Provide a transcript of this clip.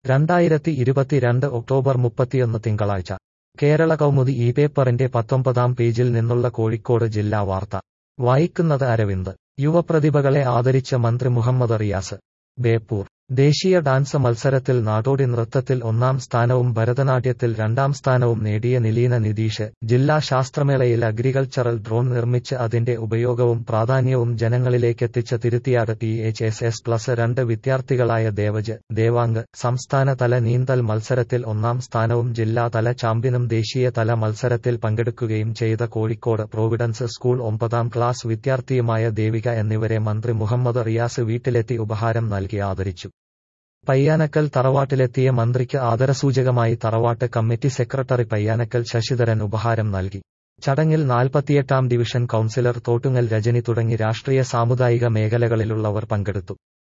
രണ്ടായിരത്തി ഇരുപത്തിരണ്ട് ഒക്ടോബർ മുപ്പത്തിയൊന്ന് തിങ്കളാഴ്ച കേരള കൗമുദി ഈ പേപ്പറിന്റെ പത്തൊമ്പതാം പേജിൽ നിന്നുള്ള കോഴിക്കോട് ജില്ലാ വാർത്ത വായിക്കുന്നത് അരവിന്ദ് യുവപ്രതിഭകളെ ആദരിച്ച മന്ത്രി മുഹമ്മദ് റിയാസ് ബേപ്പൂർ ദേശീയ ഡാൻസ് മത്സരത്തിൽ നാടോടി നൃത്തത്തിൽ ഒന്നാം സ്ഥാനവും ഭരതനാട്യത്തിൽ രണ്ടാം സ്ഥാനവും നേടിയ നിലീന നിതീഷ് ജില്ലാ ശാസ്ത്രമേളയിൽ അഗ്രികൾച്ചറൽ ഡ്രോൺ നിർമ്മിച്ച് അതിന്റെ ഉപയോഗവും പ്രാധാന്യവും ജനങ്ങളിലേക്കെത്തിച്ച Thiruthiyad T H S S plus രണ്ട് വിദ്യാർത്ഥികളായ ദേവജ് ദേവാങ്ക് സംസ്ഥാനതല നീന്തൽ മത്സരത്തിൽ ഒന്നാം സ്ഥാനവും ജില്ലാതല ചാമ്പ്യനും ദേശീയതല മത്സരത്തിൽ പങ്കെടുക്കുകയും ചെയ്ത കോഴിക്കോട് പ്രോവിഡൻസ് സ്കൂൾ ഒമ്പതാം ക്ലാസ് വിദ്യാർത്ഥിയുമായ ദേവിക എന്നിവരെ മന്ത്രി മുഹമ്മദ് റിയാസ് വീട്ടിലെത്തി ഉപഹാരം നൽകി ആദരിച്ചു പയ്യാനക്കൽ തറവാട്ടിലെത്തിയ മന്ത്രിക്ക് ആദരസൂചകമായി തറവാട്ട് കമ്മിറ്റി സെക്രട്ടറി പയ്യാനക്കൽ ശശിധരൻ ഉപഹാരം നൽകി ചടങ്ങിൽ നാൽപ്പത്തിയെട്ടാം ഡിവിഷൻ കൌൺസിലർ തോട്ടുങ്ങൽ രജനി തുടങ്ങി രാഷ്ട്രീയ സാമുദായിക മേഖലകളിലുള്ളവർ പങ്കെടുത്തു